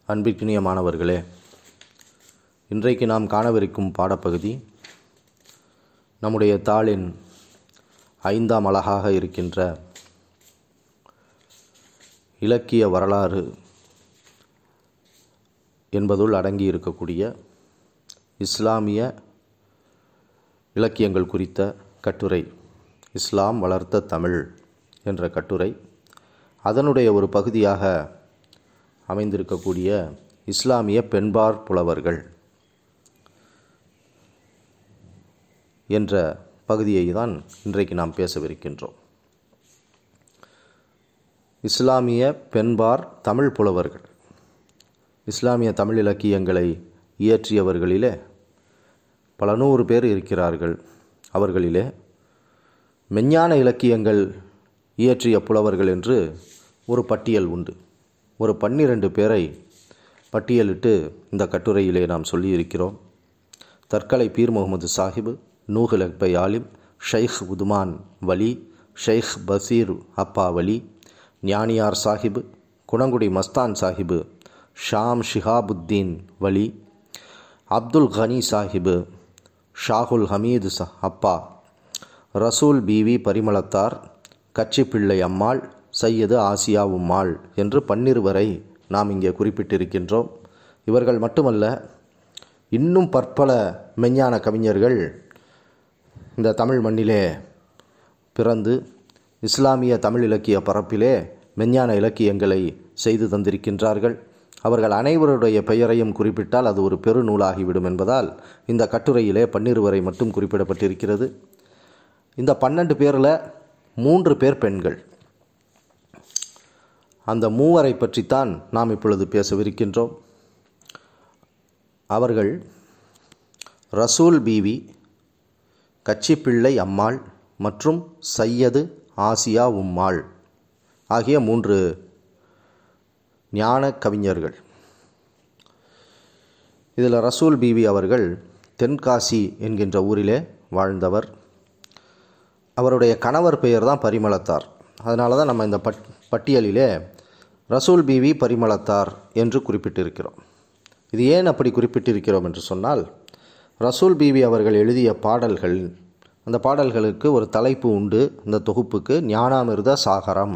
அன்பிற்கினிய மாணவர்களே இன்றைக்கு நாம் காணவிருக்கும் பாடப்பகுதி நம்முடைய தாளின் ஐந்தாம் அழகாக இருக்கின்ற இலக்கிய வரலாறு என்பதுள் அடங்கி இருக்கக்கூடிய இஸ்லாமிய இலக்கியங்கள் குறித்த கட்டுரை இஸ்லாம் வளர்த்த தமிழ் என்ற கட்டுரை அதனுடைய ஒரு பகுதியாக அமைந்திருக்கக்கூடிய இஸ்லாமிய பெண்பார் புலவர்கள் என்ற பகுதியை தான் இன்றைக்கு நாம் பேசவிருக்கின்றோம் இஸ்லாமிய பெண்பார் தமிழ் புலவர்கள் இஸ்லாமிய தமிழ் இலக்கியங்களை இயற்றியவர்களிலே பல நூறு பேர் இருக்கிறார்கள் அவர்களிலே மெஞ்ஞான இலக்கியங்கள் இயற்றிய புலவர்கள் என்று ஒரு பட்டியல் உண்டு ஒரு பன்னிரண்டு பேரை பட்டியலிட்டு இந்த கட்டுரையிலே நாம் சொல்லியிருக்கிறோம் தற்கலை பீர் முகமது சாஹிபு நூஹுல் அக்பை ஆலிம் ஷைக் உதுமான் வலி ஷைக் பசீர் அப்பா வலி ஞானியார் சாஹிபு குணங்குடி மஸ்தான் சாஹிபு ஷாம் ஷிஹாபுத்தீன் வலி அப்துல் கனி சாஹிபு ஷாகுல் ஹமீது ச அப்பா ரசூல் பிவி பரிமளத்தார் கச்சிப்பிள்ளை அம்மாள் சையது ஆசியா உம்மாள் என்று பன்னிருவரை நாம் இங்கே குறிப்பிட்டிருக்கின்றோம் இவர்கள் மட்டுமல்ல இன்னும் பற்பல மெஞ்ஞான கவிஞர்கள் இந்த தமிழ் மண்ணிலே பிறந்து இஸ்லாமிய தமிழ் இலக்கிய பரப்பிலே மெஞ்ஞான இலக்கியங்களை செய்து தந்திருக்கின்றார்கள் அவர்கள் அனைவருடைய பெயரையும் குறிப்பிட்டால் அது ஒரு பெருநூலாகிவிடும் என்பதால் இந்த கட்டுரையிலே பன்னிருவரை மட்டும் குறிப்பிடப்பட்டிருக்கிறது இந்த பன்னெண்டு பேரில் மூன்று பேர் பெண்கள் அந்த மூவரை பற்றித்தான் நாம் இப்பொழுது பேசவிருக்கின்றோம் அவர்கள் ரசூல் பீவி கச்சிப்பிள்ளை அம்மாள் மற்றும் சையது ஆசியா உம்மாள் ஆகிய மூன்று ஞான கவிஞர்கள் இதில் ரசூல் பீவி அவர்கள் தென்காசி என்கின்ற ஊரிலே வாழ்ந்தவர் அவருடைய கணவர் பெயர் தான் பரிமளத்தார் அதனால தான் நம்ம இந்த பட் பட்டியலிலே ரசூல் பீவி பரிமளத்தார் என்று குறிப்பிட்டிருக்கிறோம் இது ஏன் அப்படி குறிப்பிட்டிருக்கிறோம் என்று சொன்னால் ரசூல் பீவி அவர்கள் எழுதிய பாடல்கள் அந்த பாடல்களுக்கு ஒரு தலைப்பு உண்டு இந்த தொகுப்புக்கு ஞானாமிர்த சாகரம்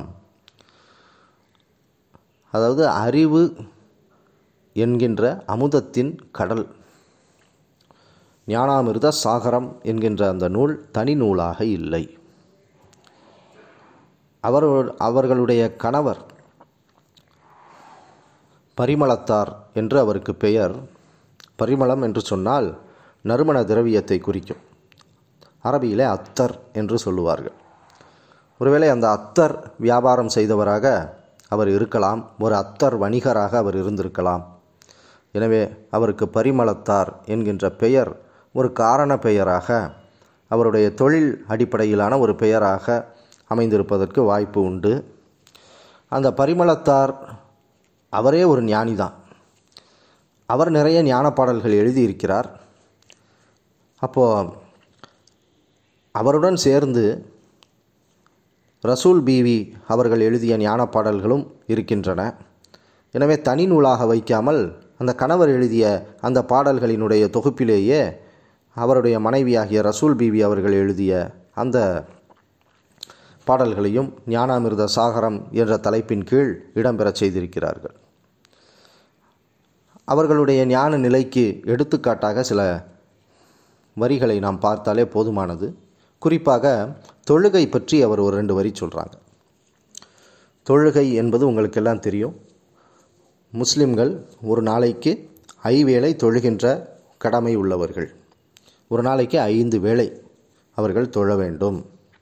அதாவது அறிவு என்கின்ற அமுதத்தின் கடல் ஞானாமிர்த சாகரம் என்கின்ற அந்த நூல் தனி நூலாக இல்லை அவர் அவர்களுடைய கணவர் பரிமளத்தார் என்று அவருக்கு பெயர் பரிமளம் என்று சொன்னால் நறுமண திரவியத்தை குறிக்கும் அரபியிலே அத்தர் என்று சொல்லுவார்கள் ஒருவேளை அந்த அத்தர் வியாபாரம் செய்தவராக அவர் இருக்கலாம் ஒரு அத்தர் வணிகராக அவர் இருந்திருக்கலாம் எனவே அவருக்கு பரிமளத்தார் என்கின்ற பெயர் ஒரு காரண பெயராக அவருடைய தொழில் அடிப்படையிலான ஒரு பெயராக அமைந்திருப்பதற்கு வாய்ப்பு உண்டு அந்த பரிமளத்தார் அவரே ஒரு ஞானி தான் அவர் நிறைய ஞான பாடல்கள் எழுதியிருக்கிறார் அப்போது அவருடன் சேர்ந்து ரசூல் பீவி அவர்கள் எழுதிய ஞான பாடல்களும் இருக்கின்றன எனவே தனி நூலாக வைக்காமல் அந்த கணவர் எழுதிய அந்த பாடல்களினுடைய தொகுப்பிலேயே அவருடைய மனைவியாகிய ரசூல் பீவி அவர்கள் எழுதிய அந்த பாடல்களையும் ஞானாமிர்த சாகரம் என்ற தலைப்பின் கீழ் இடம்பெறச் செய்திருக்கிறார்கள் அவர்களுடைய ஞான நிலைக்கு எடுத்துக்காட்டாக சில வரிகளை நாம் பார்த்தாலே போதுமானது குறிப்பாக தொழுகை பற்றி அவர் ஒரு ரெண்டு வரி சொல்கிறாங்க தொழுகை என்பது உங்களுக்கெல்லாம் தெரியும் முஸ்லிம்கள் ஒரு நாளைக்கு ஐவேளை தொழுகின்ற கடமை உள்ளவர்கள் ஒரு நாளைக்கு ஐந்து வேளை அவர்கள் தொழ வேண்டும்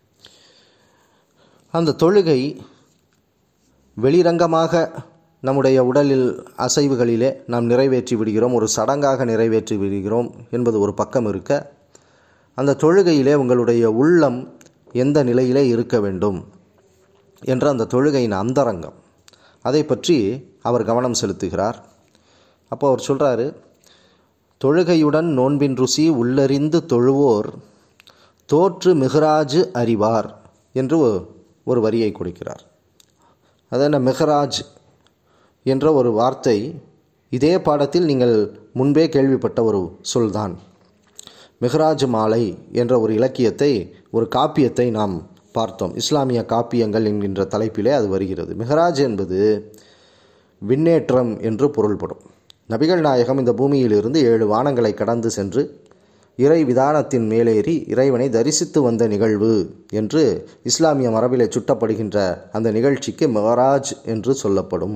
அந்த தொழுகை வெளிரங்கமாக நம்முடைய உடலில் அசைவுகளிலே நாம் நிறைவேற்றி விடுகிறோம் ஒரு சடங்காக நிறைவேற்றி விடுகிறோம் என்பது ஒரு பக்கம் இருக்க அந்த தொழுகையிலே உங்களுடைய உள்ளம் எந்த நிலையிலே இருக்க வேண்டும் என்ற அந்த தொழுகையின் அந்தரங்கம் அதை பற்றி அவர் கவனம் செலுத்துகிறார் அப்போ அவர் சொல்கிறாரு தொழுகையுடன் நோன்பின் ருசி உள்ளறிந்து தொழுவோர் தோற்று மிகராஜு அறிவார் என்று ஒரு வரியை கொடுக்கிறார் அது என்ன மெஹராஜ் என்ற ஒரு வார்த்தை இதே பாடத்தில் நீங்கள் முன்பே கேள்விப்பட்ட ஒரு சொல்தான் மெஹராஜ் மாலை என்ற ஒரு இலக்கியத்தை ஒரு காப்பியத்தை நாம் பார்த்தோம் இஸ்லாமிய காப்பியங்கள் என்கின்ற தலைப்பிலே அது வருகிறது மெஹராஜ் என்பது விண்ணேற்றம் என்று பொருள்படும் நபிகள் நாயகம் இந்த பூமியிலிருந்து ஏழு வானங்களை கடந்து சென்று இறை விதானத்தின் மேலேறி இறைவனை தரிசித்து வந்த நிகழ்வு என்று இஸ்லாமிய மரபிலே சுட்டப்படுகின்ற அந்த நிகழ்ச்சிக்கு மெஹராஜ் என்று சொல்லப்படும்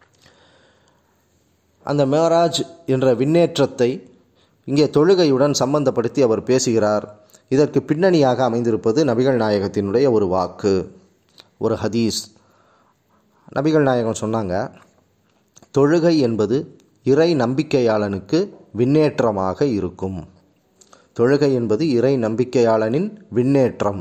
அந்த மேராஜ் என்ற விண்ணேற்றத்தை இங்கே தொழுகையுடன் சம்பந்தப்படுத்தி அவர் பேசுகிறார் இதற்கு பின்னணியாக அமைந்திருப்பது நபிகள் நாயகத்தினுடைய ஒரு வாக்கு ஒரு ஹதீஸ் நபிகள் நாயகம் சொன்னாங்க தொழுகை என்பது இறை நம்பிக்கையாளனுக்கு விண்ணேற்றமாக இருக்கும் தொழுகை என்பது இறை நம்பிக்கையாளனின் விண்ணேற்றம்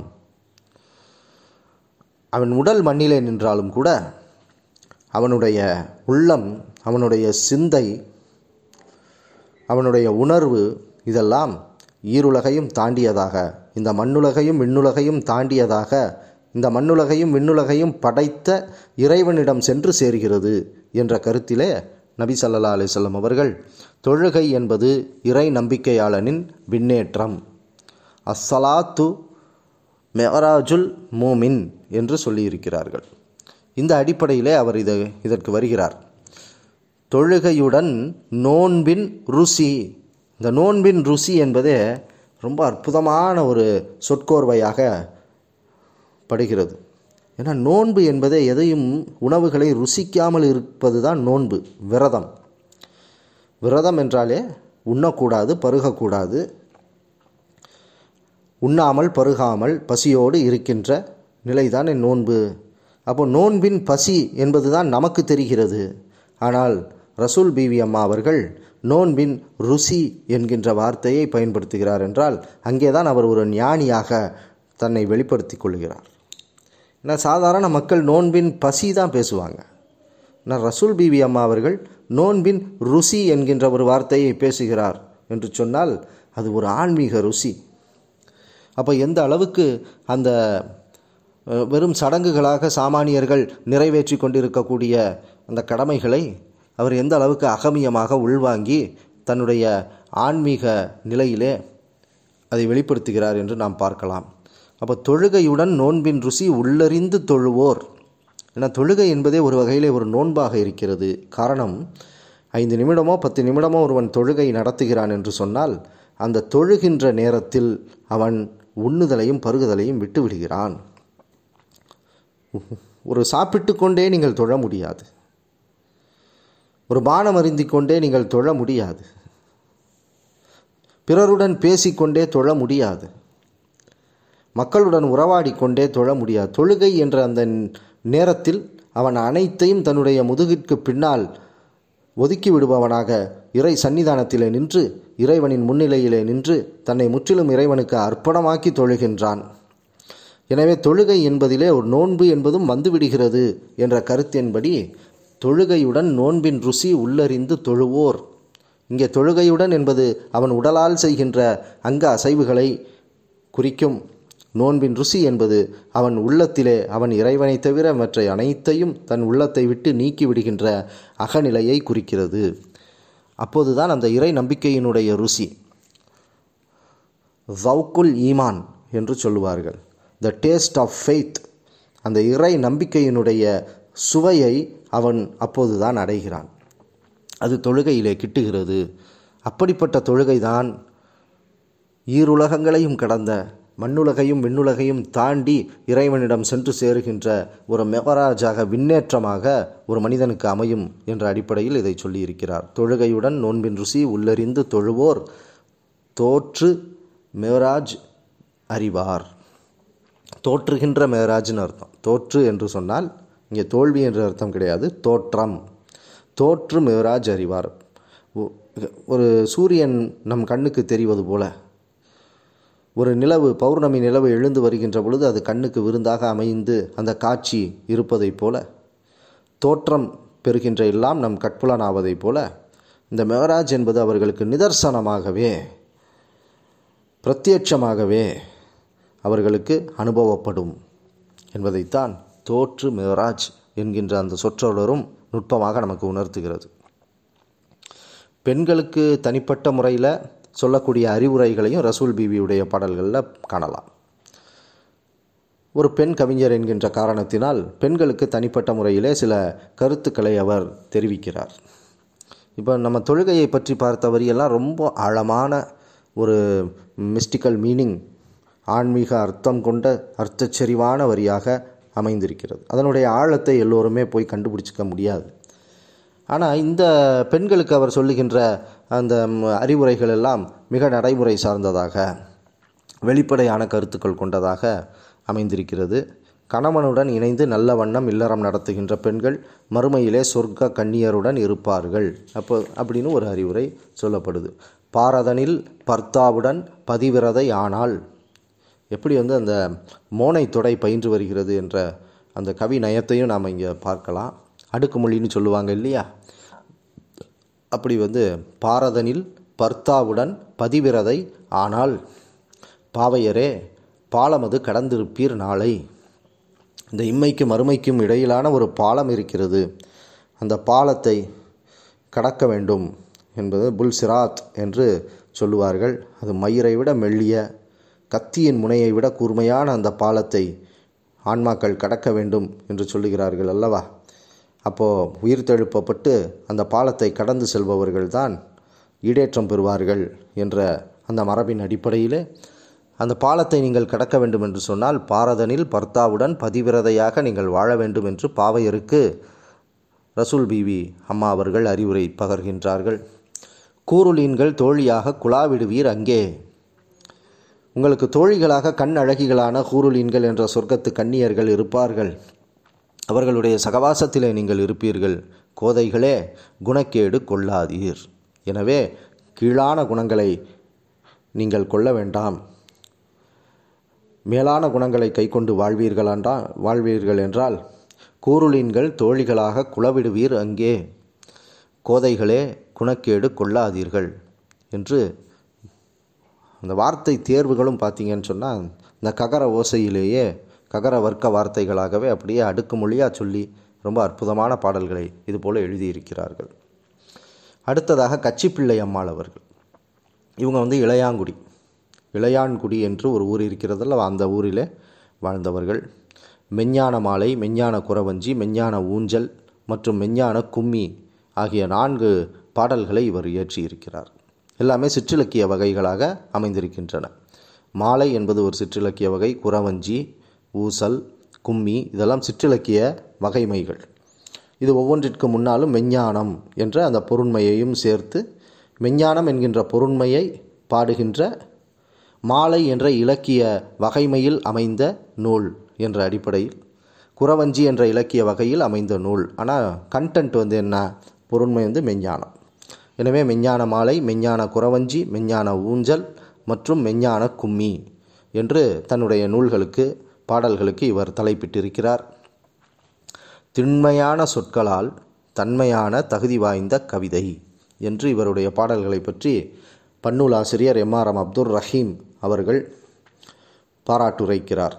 அவன் உடல் மண்ணிலே நின்றாலும் கூட அவனுடைய உள்ளம் அவனுடைய சிந்தை அவனுடைய உணர்வு இதெல்லாம் ஈருலகையும் தாண்டியதாக இந்த மண்ணுலகையும் விண்ணுலகையும் தாண்டியதாக இந்த மண்ணுலகையும் விண்ணுலகையும் படைத்த இறைவனிடம் சென்று சேர்கிறது என்ற கருத்திலே நபி சல்லா அலிசல்லம் அவர்கள் தொழுகை என்பது இறை நம்பிக்கையாளனின் விண்ணேற்றம் அஸ்ஸலாத்து மெஹராஜுல் மூமின் என்று சொல்லியிருக்கிறார்கள் இந்த அடிப்படையிலே அவர் இதை இதற்கு வருகிறார் தொழுகையுடன் நோன்பின் ருசி இந்த நோன்பின் ருசி என்பதே ரொம்ப அற்புதமான ஒரு சொற்கோர்வையாக படுகிறது ஏன்னா நோன்பு என்பதே எதையும் உணவுகளை ருசிக்காமல் இருப்பது தான் நோன்பு விரதம் விரதம் என்றாலே உண்ணக்கூடாது பருகக்கூடாது உண்ணாமல் பருகாமல் பசியோடு இருக்கின்ற நிலைதான் என் நோன்பு அப்போ நோன்பின் பசி என்பது தான் நமக்கு தெரிகிறது ஆனால் ரசூல் பிவி அம்மா அவர்கள் நோன்பின் ருசி என்கின்ற வார்த்தையை பயன்படுத்துகிறார் என்றால் அங்கே தான் அவர் ஒரு ஞானியாக தன்னை வெளிப்படுத்தி கொள்கிறார் ஏன்னா சாதாரண மக்கள் நோன்பின் பசி தான் பேசுவாங்க ஆனால் ரசூல் பிவி அம்மா அவர்கள் நோன்பின் ருசி என்கின்ற ஒரு வார்த்தையை பேசுகிறார் என்று சொன்னால் அது ஒரு ஆன்மீக ருசி அப்போ எந்த அளவுக்கு அந்த அஹ், வெறும் சடங்குகளாக சாமானியர்கள் நிறைவேற்றி கொண்டிருக்கக்கூடிய அந்த கடமைகளை அவர் எந்த அளவுக்கு அகமியமாக உள்வாங்கி தன்னுடைய ஆன்மீக நிலையிலே அதை வெளிப்படுத்துகிறார் என்று நாம் பார்க்கலாம் அப்போ தொழுகையுடன் நோன்பின் ருசி உள்ளறிந்து தொழுவோர் ஏன்னா தொழுகை என்பதே ஒரு வகையிலே ஒரு நோன்பாக இருக்கிறது காரணம் ஐந்து நிமிடமோ பத்து நிமிடமோ ஒருவன் தொழுகை நடத்துகிறான் என்று சொன்னால் அந்த தொழுகின்ற நேரத்தில் அவன் உண்ணுதலையும் பருகுதலையும் விட்டு விடுகிறான் ஒரு சாப்பிட்டு கொண்டே நீங்கள் தொழ முடியாது ஒரு பானம் அருந்திக் கொண்டே நீங்கள் தொழ முடியாது பிறருடன் பேசிக்கொண்டே தொழ முடியாது மக்களுடன் உறவாடி கொண்டே தொழ முடியாது தொழுகை என்ற அந்த நேரத்தில் அவன் அனைத்தையும் தன்னுடைய முதுகிற்கு பின்னால் ஒதுக்கி விடுபவனாக இறை சன்னிதானத்திலே நின்று இறைவனின் முன்னிலையிலே நின்று தன்னை முற்றிலும் இறைவனுக்கு அர்ப்பணமாக்கி தொழுகின்றான் எனவே தொழுகை என்பதிலே ஒரு நோன்பு என்பதும் வந்துவிடுகிறது என்ற கருத்தின்படி தொழுகையுடன் நோன்பின் ருசி உள்ளறிந்து தொழுவோர் இங்கே தொழுகையுடன் என்பது அவன் உடலால் செய்கின்ற அங்க அசைவுகளை குறிக்கும் நோன்பின் ருசி என்பது அவன் உள்ளத்திலே அவன் இறைவனை தவிர மற்ற அனைத்தையும் தன் உள்ளத்தை விட்டு நீக்கி விடுகின்ற அகநிலையை குறிக்கிறது அப்போதுதான் அந்த இறை நம்பிக்கையினுடைய ருசி ஜவுக்குல் ஈமான் என்று சொல்லுவார்கள் த டேஸ்ட் ஆஃப் ஃபெய்த் அந்த இறை நம்பிக்கையினுடைய சுவையை அவன் அப்போதுதான் அடைகிறான் அது தொழுகையிலே கிட்டுகிறது அப்படிப்பட்ட தொழுகைதான் ஈருலகங்களையும் கடந்த மண்ணுலகையும் விண்ணுலகையும் தாண்டி இறைவனிடம் சென்று சேருகின்ற ஒரு மெகராஜாக விண்ணேற்றமாக ஒரு மனிதனுக்கு அமையும் என்ற அடிப்படையில் இதை சொல்லியிருக்கிறார் தொழுகையுடன் நோன்பின் ருசி உள்ளறிந்து தொழுவோர் தோற்று மேராஜ் அறிவார் தோற்றுகின்ற மேராஜ்னு அர்த்தம் தோற்று என்று சொன்னால் இங்கே தோல்வி என்ற அர்த்தம் கிடையாது தோற்றம் தோற்று மேராஜ் அறிவார் ஒ- ஒரு சூரியன் நம் கண்ணுக்கு தெரிவது போல ஒரு நிலவு பௌர்ணமி நிலவு எழுந்து வருகின்ற பொழுது அது கண்ணுக்கு விருந்தாக அமைந்து அந்த காட்சி இருப்பதைப் போல தோற்றம் பெறுகின்ற எல்லாம் நம் கட்புலனாவதைப் போல இந்த மெகராஜ் என்பது அவர்களுக்கு நிதர்சனமாகவே பிரத்யட்சமாகவே அவர்களுக்கு அனுபவப்படும் என்பதைத்தான் தோற்று மெகராஜ் என்கின்ற அந்த சொற்றொடரும் நுட்பமாக நமக்கு உணர்த்துகிறது பெண்களுக்கு தனிப்பட்ட முறையில் சொல்லக்கூடிய அறிவுரைகளையும் ரசூல் பீவியுடைய பாடல்களில் காணலாம் ஒரு பெண் கவிஞர் என்கின்ற காரணத்தினால் பெண்களுக்கு தனிப்பட்ட முறையிலே சில கருத்துக்களை அவர் தெரிவிக்கிறார் இப்போ நம்ம தொழுகையை பற்றி பார்த்த வரியெல்லாம் ரொம்ப ஆழமான ஒரு மிஸ்டிக்கல் மீனிங் ஆன்மீக அர்த்தம் கொண்ட அர்த்தச்செறிவான வரியாக அமைந்திருக்கிறது அதனுடைய ஆழத்தை எல்லோருமே போய் கண்டுபிடிச்சிக்க முடியாது ஆனால் இந்த பெண்களுக்கு அவர் சொல்லுகின்ற அந்த ம், அறிவுரைகள் எல்லாம் மிக நடைமுறை சார்ந்ததாக வெளிப்படையான கருத்துக்கள் கொண்டதாக அமைந்திருக்கிறது கணவனுடன் இணைந்து நல்ல வண்ணம் இல்லறம் நடத்துகின்ற பெண்கள் மறுமையிலே சொர்க்க கன்னியருடன் இருப்பார்கள் அப்போ அப்படின்னு ஒரு அறிவுரை சொல்லப்படுது பாரதனில் பர்த்தாவுடன் பதிவிரதை ஆனால் எப்படி வந்து அந்த மோனை தொடை பயின்று வருகிறது என்ற அந்த கவி நயத்தையும் நாம் இங்கே பார்க்கலாம் அடுக்குமொழின்னு சொல்லுவாங்க இல்லையா அப்படி வந்து பாரதனில் பர்த்தாவுடன் பதிவிரதை ஆனால் பாவையரே பாலமது கடந்திருப்பீர் நாளை இந்த இம்மைக்கும் மறுமைக்கும் இடையிலான ஒரு பாலம் இருக்கிறது அந்த பாலத்தை கடக்க வேண்டும் என்பது புல் சிராத் என்று சொல்லுவார்கள் அது மயிரை விட மெல்லிய கத்தியின் முனையை விட கூர்மையான அந்த பாலத்தை ஆன்மாக்கள் கடக்க வேண்டும் என்று சொல்லுகிறார்கள் அல்லவா அப்போது உயிர் தெழுப்பப்பட்டு அந்த பாலத்தை கடந்து செல்பவர்கள் தான் ஈடேற்றம் பெறுவார்கள் என்ற அந்த மரபின் அடிப்படையிலே அந்த பாலத்தை நீங்கள் கடக்க வேண்டும் என்று சொன்னால் பாரதனில் பர்த்தாவுடன் பதிவிரதையாக நீங்கள் வாழ வேண்டும் என்று பாவையருக்கு ரசூல் பீவி அம்மா அவர்கள் அறிவுரை பகர்கின்றார்கள் கூருளீன்கள் தோழியாக குழாவிடுவீர் அங்கே உங்களுக்கு தோழிகளாக கண் அழகிகளான கூருளீன்கள் என்ற சொர்க்கத்து கன்னியர்கள் இருப்பார்கள் அவர்களுடைய சகவாசத்திலே நீங்கள் இருப்பீர்கள் கோதைகளே குணக்கேடு கொள்ளாதீர் எனவே கீழான குணங்களை நீங்கள் கொள்ள வேண்டாம் மேலான குணங்களை கைக்கொண்டு வாழ்வீர்களாண்டா வாழ்வீர்கள் என்றால் கூருளின்கள் தோழிகளாக குளவிடுவீர் அங்கே கோதைகளே குணக்கேடு கொள்ளாதீர்கள் என்று அந்த வார்த்தை தேர்வுகளும் பார்த்தீங்கன்னு சொன்னால் இந்த ககர ஓசையிலேயே ககர வர்க்க வார்த்தைகளாகவே அப்படியே அடுக்கு மொழியாக சொல்லி ரொம்ப அற்புதமான பாடல்களை இதுபோல் எழுதியிருக்கிறார்கள் அடுத்ததாக கச்சிப்பிள்ளை அம்மாள் அவர்கள் இவங்க வந்து இளையாங்குடி இளையான்குடி என்று ஒரு ஊர் இருக்கிறதல்ல அந்த ஊரிலே வாழ்ந்தவர்கள் மெஞ்ஞான மாலை மெஞ்ஞான குறவஞ்சி மெஞ்ஞான ஊஞ்சல் மற்றும் மெஞ்ஞான கும்மி ஆகிய நான்கு பாடல்களை இவர் இயற்றியிருக்கிறார் எல்லாமே சிற்றிலக்கிய வகைகளாக அமைந்திருக்கின்றன மாலை என்பது ஒரு சிற்றிலக்கிய வகை குறவஞ்சி ஊசல் கும்மி இதெல்லாம் சிற்றிலக்கிய வகைமைகள் இது ஒவ்வொன்றிற்கு முன்னாலும் மெஞ்ஞானம் என்ற அந்த பொருண்மையையும் சேர்த்து மெஞ்ஞானம் என்கின்ற பொருண்மையை பாடுகின்ற மாலை என்ற இலக்கிய வகைமையில் அமைந்த நூல் என்ற அடிப்படையில் குறவஞ்சி என்ற இலக்கிய வகையில் அமைந்த நூல் ஆனால் கண்டென்ட் வந்து என்ன பொருண்மை வந்து மெஞ்ஞானம் எனவே மெஞ்ஞான மாலை மெஞ்ஞான குறவஞ்சி மெஞ்ஞான ஊஞ்சல் மற்றும் மெஞ்ஞான கும்மி என்று தன்னுடைய நூல்களுக்கு பாடல்களுக்கு இவர் தலைப்பிட்டிருக்கிறார் திண்மையான சொற்களால் தன்மையான தகுதி வாய்ந்த கவிதை என்று இவருடைய பாடல்களை பற்றி பன்னூல் ஆசிரியர் எம்ஆர்எம் அப்துல் ரஹீம் அவர்கள் பாராட்டுரைக்கிறார்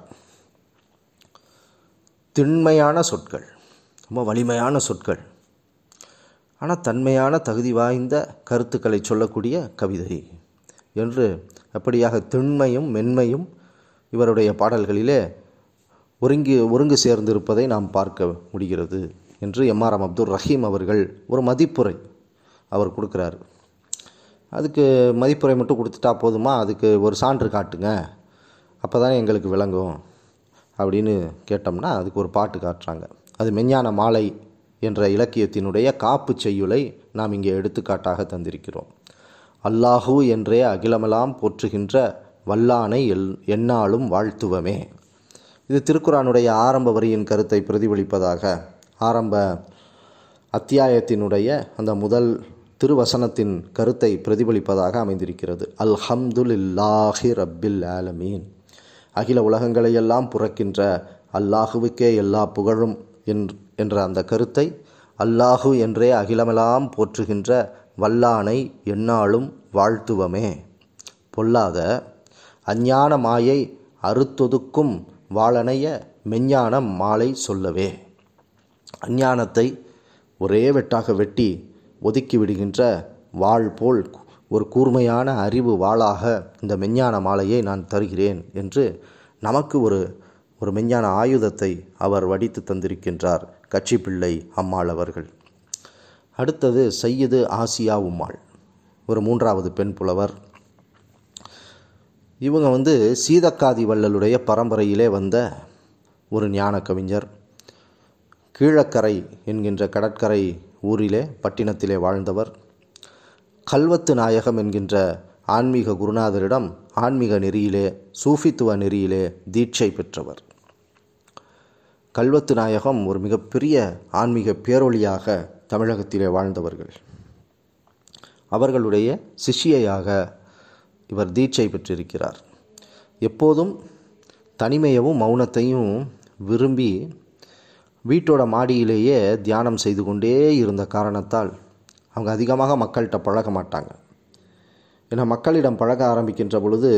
திண்மையான சொற்கள் ரொம்ப வலிமையான சொற்கள் ஆனால் தன்மையான தகுதி வாய்ந்த கருத்துக்களை சொல்லக்கூடிய கவிதை என்று அப்படியாக திண்மையும் மென்மையும் இவருடைய பாடல்களிலே ஒருங்கி ஒருங்கு சேர்ந்திருப்பதை நாம் பார்க்க முடிகிறது என்று எம்ஆர்எம் அப்துல் ரஹீம் அவர்கள் ஒரு மதிப்புரை அவர் கொடுக்குறாரு அதுக்கு மதிப்புரை மட்டும் கொடுத்துட்டா போதுமா அதுக்கு ஒரு சான்று காட்டுங்க அப்போ தானே எங்களுக்கு விளங்கும் அப்படின்னு கேட்டோம்னா அதுக்கு ஒரு பாட்டு காட்டுறாங்க அது மெஞ்ஞான மாலை என்ற இலக்கியத்தினுடைய காப்பு செய்யுளை நாம் இங்கே எடுத்துக்காட்டாக தந்திருக்கிறோம் அல்லாஹூ என்றே அகிலமெல்லாம் போற்றுகின்ற வல்லானை எல் எந்நாளும் வாழ்த்துவமே இது திருக்குறானுடைய ஆரம்ப வரியின் கருத்தை பிரதிபலிப்பதாக ஆரம்ப அத்தியாயத்தினுடைய அந்த முதல் திருவசனத்தின் கருத்தை பிரதிபலிப்பதாக அமைந்திருக்கிறது அல்ஹம்துலில்லாஹி ரப்பில் ஆலமீன் அகில உலகங்களையெல்லாம் புறக்கின்ற அல்லாஹுவுக்கே எல்லா புகழும் என்ற அந்த கருத்தை அல்லாஹு என்றே அகிலமெல்லாம் போற்றுகின்ற வல்லானை எந்நாளும் வாழ்த்துவமே பொல்லாத அஞ்ஞான மாயை அறுத்தொதுக்கும் வாழனைய மெஞ்ஞான மாலை சொல்லவே அஞ்ஞானத்தை ஒரே வெட்டாக வெட்டி ஒதுக்கி விடுகின்ற வாள் போல் ஒரு கூர்மையான அறிவு வாளாக இந்த மெஞ்ஞான மாலையை நான் தருகிறேன் என்று நமக்கு ஒரு ஒரு மெஞ்ஞான ஆயுதத்தை அவர் வடித்து தந்திருக்கின்றார் கட்சிப்பிள்ளை அம்மாள் அவர்கள் அடுத்தது சையது ஆசியா உம்மாள் ஒரு மூன்றாவது பெண் புலவர் இவங்க வந்து சீதக்காதி வள்ளலுடைய பரம்பரையிலே வந்த ஒரு ஞான கவிஞர் கீழக்கரை என்கின்ற கடற்கரை ஊரிலே பட்டினத்திலே வாழ்ந்தவர் கல்வத்து நாயகம் என்கின்ற ஆன்மீக குருநாதரிடம் ஆன்மீக நெறியிலே சூஃபித்துவ நெறியிலே தீட்சை பெற்றவர் கல்வத்து நாயகம் ஒரு மிகப்பெரிய ஆன்மீக பேரொழியாக தமிழகத்திலே வாழ்ந்தவர்கள் அவர்களுடைய சிஷ்யையாக இவர் தீட்சை பெற்றிருக்கிறார் எப்போதும் தனிமையவும் மௌனத்தையும் விரும்பி வீட்டோட மாடியிலேயே தியானம் செய்து கொண்டே இருந்த காரணத்தால் அவங்க அதிகமாக மக்கள்கிட்ட பழக மாட்டாங்க ஏன்னா மக்களிடம் பழக ஆரம்பிக்கின்ற பொழுது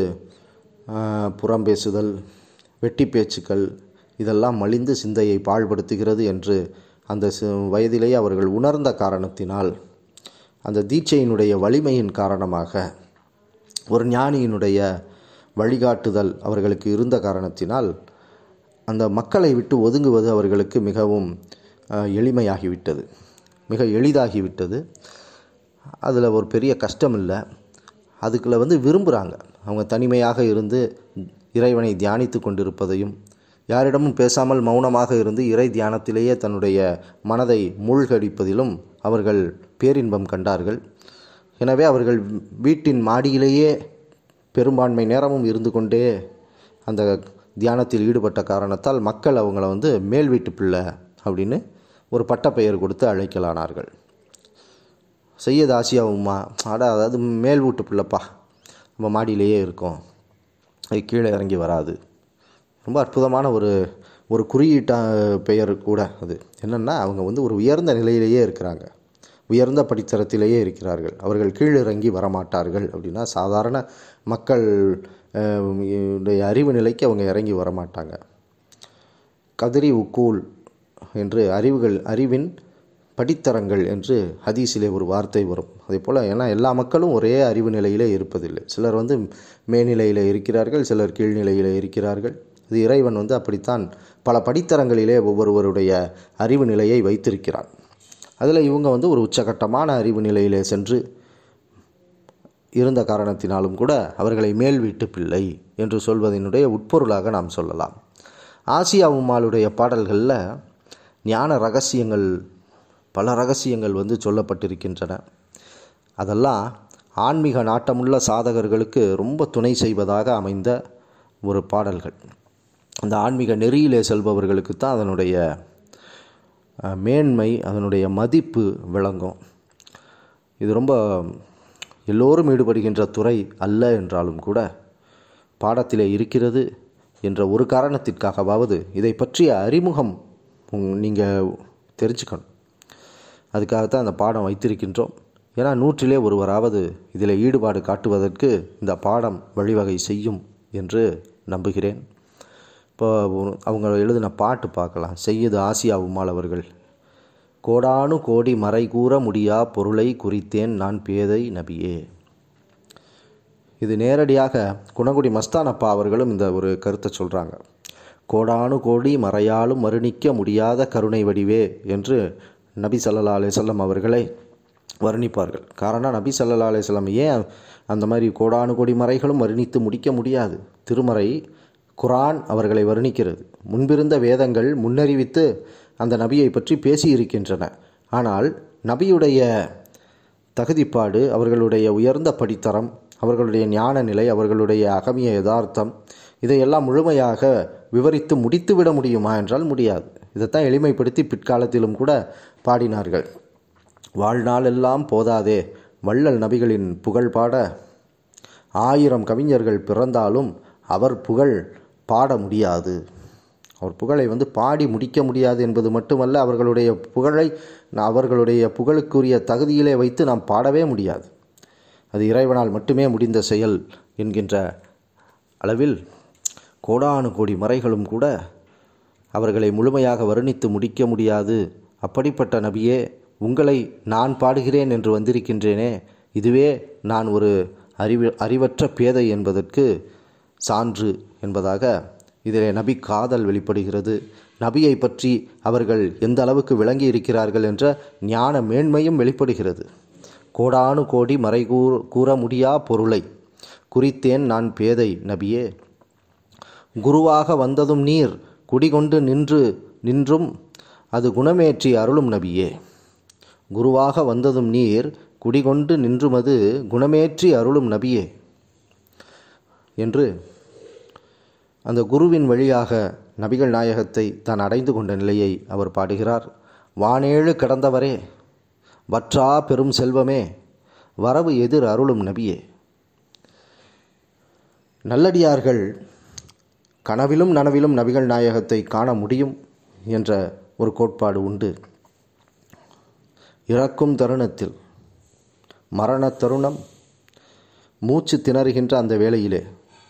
புறம் பேசுதல் வெட்டி பேச்சுக்கள் இதெல்லாம் மலிந்து சிந்தையை பாழ்படுத்துகிறது என்று அந்த வயதிலேயே அவர்கள் உணர்ந்த காரணத்தினால் அந்த தீட்சையினுடைய வலிமையின் காரணமாக ஒரு ஞானியினுடைய வழிகாட்டுதல் அவர்களுக்கு இருந்த காரணத்தினால் அந்த மக்களை விட்டு ஒதுங்குவது அவர்களுக்கு மிகவும் எளிமையாகிவிட்டது மிக எளிதாகிவிட்டது அதில் ஒரு பெரிய கஷ்டம் இல்லை அதுக்குள்ள வந்து விரும்புகிறாங்க அவங்க தனிமையாக இருந்து இறைவனை தியானித்து கொண்டிருப்பதையும் யாரிடமும் பேசாமல் மௌனமாக இருந்து இறை தியானத்திலேயே தன்னுடைய மனதை மூழ்கடிப்பதிலும் அவர்கள் பேரின்பம் கண்டார்கள் எனவே அவர்கள் வீட்டின் மாடியிலேயே பெரும்பான்மை நேரமும் இருந்து கொண்டே அந்த தியானத்தில் ஈடுபட்ட காரணத்தால் மக்கள் அவங்கள வந்து மேல் வீட்டு பிள்ளை அப்படின்னு ஒரு பட்டப்பெயர் கொடுத்து அழைக்கலானார்கள் செய்யது ஆசியா உமா அட அதாவது மேல் வீட்டு பிள்ளைப்பா நம்ம மாடியிலேயே இருக்கோம் அது கீழே இறங்கி வராது ரொம்ப அற்புதமான ஒரு ஒரு குறியீட்ட பெயர் கூட அது என்னென்னா அவங்க வந்து ஒரு உயர்ந்த நிலையிலேயே இருக்கிறாங்க உயர்ந்த படித்தரத்திலேயே இருக்கிறார்கள் அவர்கள் கீழிறங்கி வரமாட்டார்கள் அப்படின்னா சாதாரண மக்கள் உடைய அறிவு நிலைக்கு அவங்க இறங்கி வரமாட்டாங்க கதிரி உக்கூல் என்று அறிவுகள் அறிவின் படித்தரங்கள் என்று ஹதீஸிலே ஒரு வார்த்தை வரும் அதே போல் ஏன்னா எல்லா மக்களும் ஒரே அறிவு நிலையிலே இருப்பதில்லை சிலர் வந்து மேல்நிலையில் இருக்கிறார்கள் சிலர் கீழ்நிலையில் இருக்கிறார்கள் இது இறைவன் வந்து அப்படித்தான் பல படித்தரங்களிலே ஒவ்வொருவருடைய அறிவு நிலையை வைத்திருக்கிறான் அதில் இவங்க வந்து ஒரு உச்சகட்டமான அறிவு நிலையிலே சென்று இருந்த காரணத்தினாலும் கூட அவர்களை மேல் வீட்டு பிள்ளை என்று சொல்வதனுடைய உட்பொருளாக நாம் சொல்லலாம் ஆசியா உம்மாளுடைய பாடல்களில் ஞான ரகசியங்கள் பல ரகசியங்கள் வந்து சொல்லப்பட்டிருக்கின்றன அதெல்லாம் ஆன்மீக நாட்டமுள்ள சாதகர்களுக்கு ரொம்ப துணை செய்வதாக அமைந்த ஒரு பாடல்கள் அந்த ஆன்மீக நெறியிலே செல்பவர்களுக்கு தான் அதனுடைய மேன்மை அதனுடைய மதிப்பு விளங்கும் இது ரொம்ப எல்லோரும் ஈடுபடுகின்ற துறை அல்ல என்றாலும் கூட பாடத்திலே இருக்கிறது என்ற ஒரு காரணத்திற்காகவாவது இதை பற்றிய அறிமுகம் நீங்கள் தெரிஞ்சுக்கணும் அதுக்காகத்தான் அந்த பாடம் வைத்திருக்கின்றோம் ஏன்னா நூற்றிலே ஒருவராவது இதில் ஈடுபாடு காட்டுவதற்கு இந்த பாடம் வழிவகை செய்யும் என்று நம்புகிறேன் இப்போ அவங்க எழுதின பாட்டு பார்க்கலாம் செய்யது ஆசியா உம்மாள் அவர்கள் கோடானு கோடி மறை கூற முடியா பொருளை குறித்தேன் நான் பேதை நபியே இது நேரடியாக குணங்குடி மஸ்தானப்பா அவர்களும் இந்த ஒரு கருத்தை சொல்கிறாங்க கோடானு கோடி மறையாலும் மறுணிக்க முடியாத கருணை வடிவே என்று நபி சல்லா அலிசல்லம் அவர்களை வர்ணிப்பார்கள் காரணம் நபி சல்லா அலிசல்லம் ஏன் அந்த மாதிரி கோடானு கோடி மறைகளும் வர்ணித்து முடிக்க முடியாது திருமறை குரான் அவர்களை வர்ணிக்கிறது முன்பிருந்த வேதங்கள் முன்னறிவித்து அந்த நபியை பற்றி பேசியிருக்கின்றன ஆனால் நபியுடைய தகுதிப்பாடு அவர்களுடைய உயர்ந்த படித்தரம் அவர்களுடைய ஞான நிலை அவர்களுடைய அகமிய யதார்த்தம் இதையெல்லாம் முழுமையாக விவரித்து முடித்துவிட முடியுமா என்றால் முடியாது இதைத்தான் எளிமைப்படுத்தி பிற்காலத்திலும் கூட பாடினார்கள் வாழ்நாளெல்லாம் போதாதே வள்ளல் நபிகளின் புகழ் பாட ஆயிரம் கவிஞர்கள் பிறந்தாலும் அவர் புகழ் பாட முடியாது அவர் புகழை வந்து பாடி முடிக்க முடியாது என்பது மட்டுமல்ல அவர்களுடைய புகழை அவர்களுடைய புகழுக்குரிய தகுதியிலே வைத்து நாம் பாடவே முடியாது அது இறைவனால் மட்டுமே முடிந்த செயல் என்கின்ற அளவில் கோடானு கோடி மறைகளும் கூட அவர்களை முழுமையாக வர்ணித்து முடிக்க முடியாது அப்படிப்பட்ட நபியே உங்களை நான் பாடுகிறேன் என்று வந்திருக்கின்றேனே இதுவே நான் ஒரு அறிவு அறிவற்ற பேதை என்பதற்கு சான்று என்பதாக இதிலே நபி காதல் வெளிப்படுகிறது நபியை பற்றி அவர்கள் எந்த அளவுக்கு விளங்கி இருக்கிறார்கள் என்ற ஞான மேன்மையும் வெளிப்படுகிறது கோடானு கோடி மறை கூற கூற முடியா பொருளை குறித்தேன் நான் பேதை நபியே குருவாக வந்ததும் நீர் குடிகொண்டு நின்று நின்றும் அது குணமேற்றி அருளும் நபியே குருவாக வந்ததும் நீர் குடிகொண்டு நின்றுமது குணமேற்றி அருளும் நபியே என்று அந்த குருவின் வழியாக நபிகள் நாயகத்தை தான் அடைந்து கொண்ட நிலையை அவர் பாடுகிறார் வானேழு கடந்தவரே வற்றா பெரும் செல்வமே வரவு எதிர் அருளும் நபியே நல்லடியார்கள் கனவிலும் நனவிலும் நபிகள் நாயகத்தை காண முடியும் என்ற ஒரு கோட்பாடு உண்டு இறக்கும் தருணத்தில் மரண தருணம் மூச்சு திணறுகின்ற அந்த வேளையிலே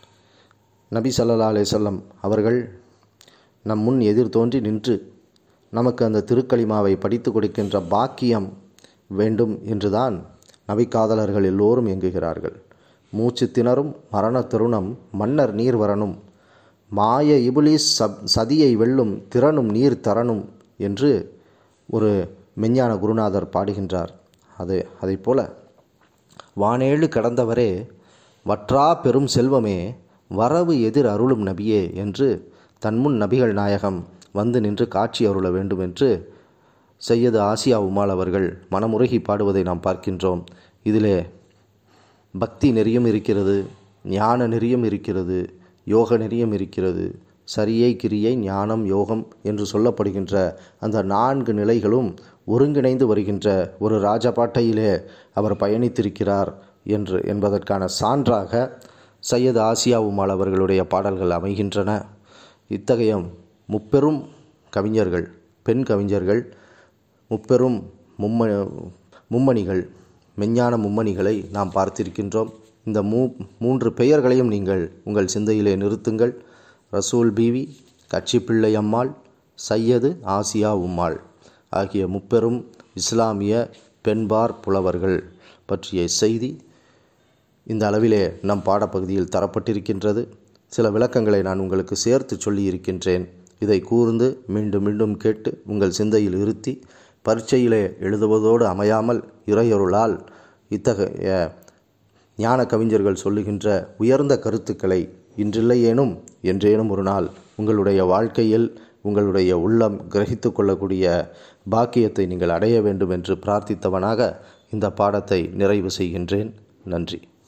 நபி சல்லா அலையம் அவர்கள் நம் முன் எதிர் தோன்றி நின்று நமக்கு அந்த திருக்களிமாவை படித்து கொடுக்கின்ற பாக்கியம் வேண்டும் என்றுதான் நபிக்காதலர்கள் எல்லோரும் இயங்குகிறார்கள் மூச்சு திணறும் மரண தருணம் மன்னர் நீர் வரணும் மாய இபுலிஸ் சப் சதியை வெல்லும் திறனும் நீர் தரணும் என்று ஒரு மெஞ்ஞான குருநாதர் பாடுகின்றார் அது அதைப் போல வானேழு கடந்தவரே வற்றா பெரும் செல்வமே வரவு எதிர் அருளும் நபியே என்று தன்முன் நபிகள் நாயகம் வந்து நின்று காட்சி அருள வேண்டும் என்று செய்யது ஆசியா உமால் அவர்கள் மனமுருகி பாடுவதை நாம் பார்க்கின்றோம் இதிலே பக்தி நெறியும் இருக்கிறது ஞான நெறியும் இருக்கிறது யோக நெறியும் இருக்கிறது சரியை கிரியை ஞானம் யோகம் என்று சொல்லப்படுகின்ற அந்த நான்கு நிலைகளும் ஒருங்கிணைந்து வருகின்ற ஒரு ராஜபாட்டையிலே அவர் பயணித்திருக்கிறார் என்று என்பதற்கான சான்றாக சையது ஆசியா உமால் அவர்களுடைய பாடல்கள் அமைகின்றன இத்தகைய முப்பெரும் கவிஞர்கள் பெண் கவிஞர்கள் முப்பெரும் மும்ம மும்மணிகள் மெஞ்ஞான மும்மணிகளை நாம் பார்த்திருக்கின்றோம் இந்த மூ மூன்று பெயர்களையும் நீங்கள் உங்கள் சிந்தையிலே நிறுத்துங்கள் ரசூல் பீவி கட்சிப்பிள்ளை அம்மாள் சையது ஆசியா உம்மாள் ஆகிய முப்பெரும் இஸ்லாமிய பெண்பார் புலவர்கள் பற்றிய செய்தி இந்த அளவிலே நம் பாடப்பகுதியில் தரப்பட்டிருக்கின்றது சில விளக்கங்களை நான் உங்களுக்கு சேர்த்து சொல்லி இருக்கின்றேன் இதை கூர்ந்து மீண்டும் மீண்டும் கேட்டு உங்கள் சிந்தையில் இருத்தி பரீட்சையிலே எழுதுவதோடு அமையாமல் இறையொருளால் இத்தகைய ஞான கவிஞர்கள் சொல்லுகின்ற உயர்ந்த கருத்துக்களை இன்றில்லையேனும் என்றேனும் ஒரு நாள் உங்களுடைய வாழ்க்கையில் உங்களுடைய உள்ளம் கிரகித்து கொள்ளக்கூடிய பாக்கியத்தை நீங்கள் அடைய வேண்டும் என்று பிரார்த்தித்தவனாக இந்த பாடத்தை நிறைவு செய்கின்றேன் நன்றி